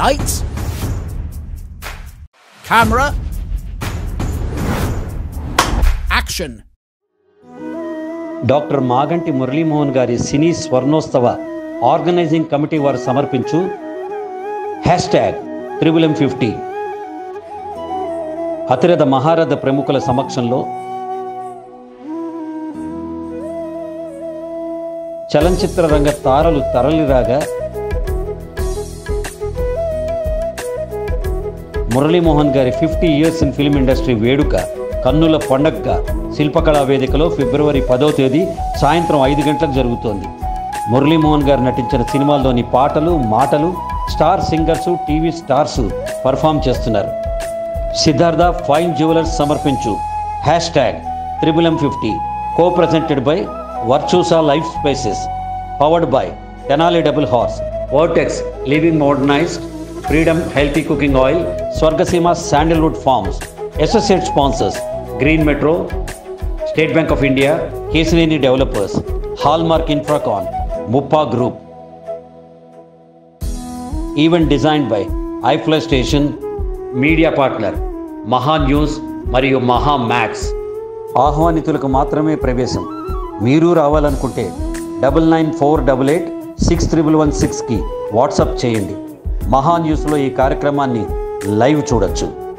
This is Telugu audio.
Lights. Camera. Action. Doctor Maganti Muralimohan గారి సినీ స్వర్ణోత్సవ ఆర్గనైజింగ్ కమిటీ వారు సమర్పించు hash tag triple M fifty అతిరథ మహారథ ప్రముఖుల సమక్షంలో చలనచిత్ర రంగ తారలు తరలిరాగా మురళీమోహన్ గారి fifty years in film industry వేడుక కన్నుల పండగగా శిల్పకళా వేదికలో ఫిబ్రవరి పదో తేదీ సాయంత్రం ఐదు గంటలకు జరుగుతోంది మురళీమోహన్ గారు నటించిన సినిమాల్లోని పాటలు మాటలు star singers TV stars perform చేస్తున్నారు సిద్ధార్థ ఫైన్ జ్యువెలర్స్ సమర్పించు hash tag triple M fifty co presented by Virtusa life spaces powered by Tenali double horse vertex living modernised freedom healthy cooking oil Swargaseema sandalwood farms associate sponsors green metro state bank of India Kesineni developers hallmark infracon Muppa group event design by iflow station media partner Maha news మరియు మహా మ్యాక్స్ ఆహ్వానితులకు మాత్రమే ప్రవేశం మీరు రావాలనుకుంటే double nine four double eight six triple one సిక్స్కి వాట్సాప్ చేయండి మహా న్యూస్లో ఈ కార్యక్రమాన్ని లైవ్ చూడొచ్చు